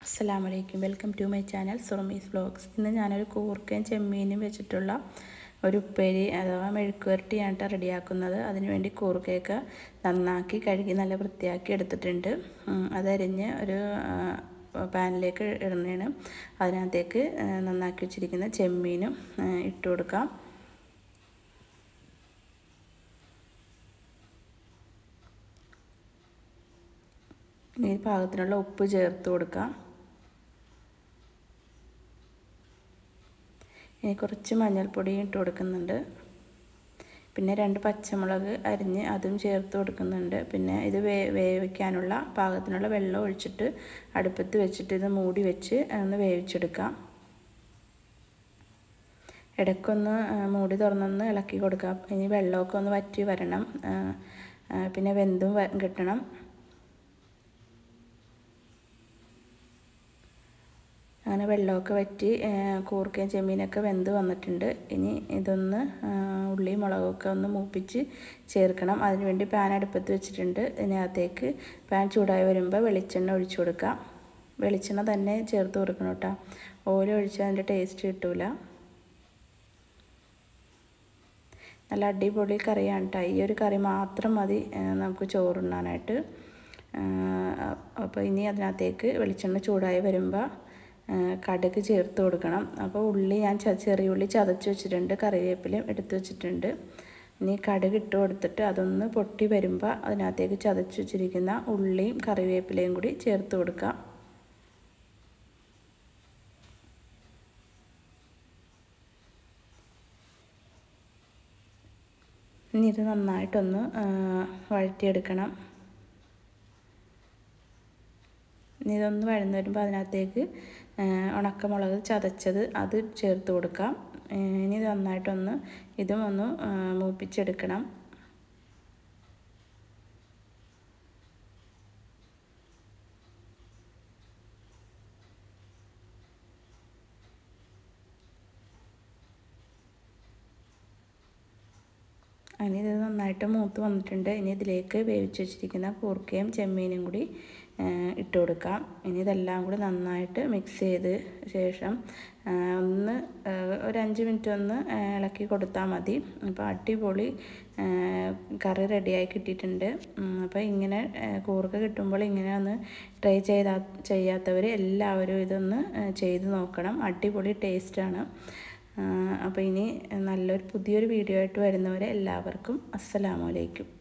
അസ്സാം വലൈക്കും welcome to my channel Surami's vlogs ഇന്ന് ഞാനൊരു കൂർക്കയും ചെമ്മീനും വെച്ചിട്ടുള്ള ഒരു ഉപ്പേരി അഥവാ മെഴുക്കുവരട്ടിയാണ് റെഡിയാക്കുന്നത് അതിനുവേണ്ടി കൂർക്കയൊക്കെ നന്നാക്കി കഴുകി നല്ല വൃത്തിയാക്കി എടുത്തിട്ടുണ്ട് ഉം, അതരിഞ്ഞ് ഒരു ആ, പാനിലേക്ക് ഇടുന്നതാണ് അതിനകത്തേക്ക് ആ, നന്നാക്കി വെച്ചിരിക്കുന്ന ചെമ്മീനും ആ, ഇട്ട് കൊടുക്കാം ഇനി പാകത്തിനുള്ള ഉപ്പ് ചേർത്ത് കൊടുക്കാം ഇനി കുറച്ച് മഞ്ഞൾപ്പൊടിയും ഇട്ട് കൊടുക്കുന്നുണ്ട് പിന്നെ രണ്ട് പച്ചമുളക് അരിഞ്ഞ് അതും ചേർത്ത് കൊടുക്കുന്നുണ്ട് പിന്നെ ഇത് വേ വേവിക്കാനുള്ള പാകത്തിനുള്ള വെള്ളം ഒഴിച്ചിട്ട് അടുപ്പത്ത് വെച്ചിട്ട് ഇത് മൂടി വെച്ച് ഒന്ന് വേവിച്ചെടുക്കാം ഇടയ്ക്കൊന്ന് മൂടി തുറന്നൊന്ന് ഇളക്കി കൊടുക്കാം ഇനി വെള്ളമൊക്കെ ഒന്ന് വറ്റി വരണം പിന്നെ വെന്തും കിട്ടണം അങ്ങനെ വെള്ളമൊക്കെ വറ്റി കൂർക്കയും ചെമ്മീനൊക്കെ വെന്ത് വന്നിട്ടുണ്ട് ഇനി ഇതൊന്ന് ഉള്ളി മുളകൊക്കെ ഒന്ന് മൂപ്പിച്ച് ചേർക്കണം അതിനുവേണ്ടി പാൻ അടുപ്പത്ത് വെച്ചിട്ടുണ്ട് ഇതിനകത്തേക്ക് പാൻ ചൂടായി വരുമ്പോൾ വെളിച്ചെണ്ണ ഒഴിച്ചു കൊടുക്കാം വെളിച്ചെണ്ണ തന്നെ ചേർത്ത് കൊടുക്കണം കേട്ടോ ഓയിൽ ഒഴിച്ചാൽ അതിൻ്റെ ടേസ്റ്റ് കിട്ടൂല നല്ല അടിപൊളി കറിയാണ് കേട്ടോ ഈ ഒരു കറി മാത്രം മതി നമുക്ക് ചോറുണ്ണാനായിട്ട് അപ്പോൾ ഇനി അതിനകത്തേക്ക് വെളിച്ചെണ്ണ ചൂടായി വരുമ്പോൾ കടുക് ചേർത്ത് കൊടുക്കണം അപ്പോൾ ഉള്ളി ഞാൻ ചെറിയ ഉള്ളി ചതച്ച് വെച്ചിട്ടുണ്ട് കറിവേപ്പിലയും എടുത്ത് വെച്ചിട്ടുണ്ട് ഇനി കടുക് ഇട്ട് കൊടുത്തിട്ട് അതൊന്ന് പൊട്ടി വരുമ്പോൾ അതിനകത്തേക്ക് ചതച്ച് വെച്ചിരിക്കുന്ന ഉള്ളിയും കറിവേപ്പിലയും കൂടി ചേർത്ത് കൊടുക്കാം ഇനി ഇത് നന്നായിട്ടൊന്ന് വഴറ്റിയെടുക്കണം ഇനി ഇതൊന്ന് വഴന്ന് വരുമ്പോൾ അതിനകത്തേക്ക് ഉണക്കമുളക് ചതച്ചത് അത് ചേർത്ത് കൊടുക്കാം ഇനി ഇത് നന്നായിട്ടൊന്ന് ഇതും ഒന്ന് മൂപ്പിച്ചെടുക്കണം ഇനി ഇത് നന്നായിട്ട് മൂത്ത് വന്നിട്ടുണ്ട് ഇനി ഇതിലേക്ക് വേവിച്ച് വെച്ചിരിക്കുന്ന കൂർക്കയും ചെമ്മീനും കൂടി ഇട്ട് കൊടുക്കാം ഇനി ഇതെല്ലാം കൂടി നന്നായിട്ട് മിക്സ് ചെയ്ത് ശേഷം ഒന്ന് ഒരു അഞ്ച് മിനിറ്റ് ഒന്ന് ഇളക്കി കൊടുത്താൽ മതി അപ്പോൾ അടിപൊളി കറി റെഡിയായി കിട്ടിയിട്ടുണ്ട് അപ്പോൾ ഇങ്ങനെ കൂർക്ക കിട്ടുമ്പോൾ ഇങ്ങനെ ഒന്ന് ട്രൈ ചെയ്താ ചെയ്യാത്തവർ എല്ലാവരും ഇതൊന്ന് ചെയ്ത് നോക്കണം അടിപൊളി ടേസ്റ്റാണ് അപ്പോൾ ഇനി നല്ലൊരു പുതിയൊരു വീഡിയോ ആയിട്ട് വരുന്നവരെ എല്ലാവർക്കും അസ്സലാമലൈക്കും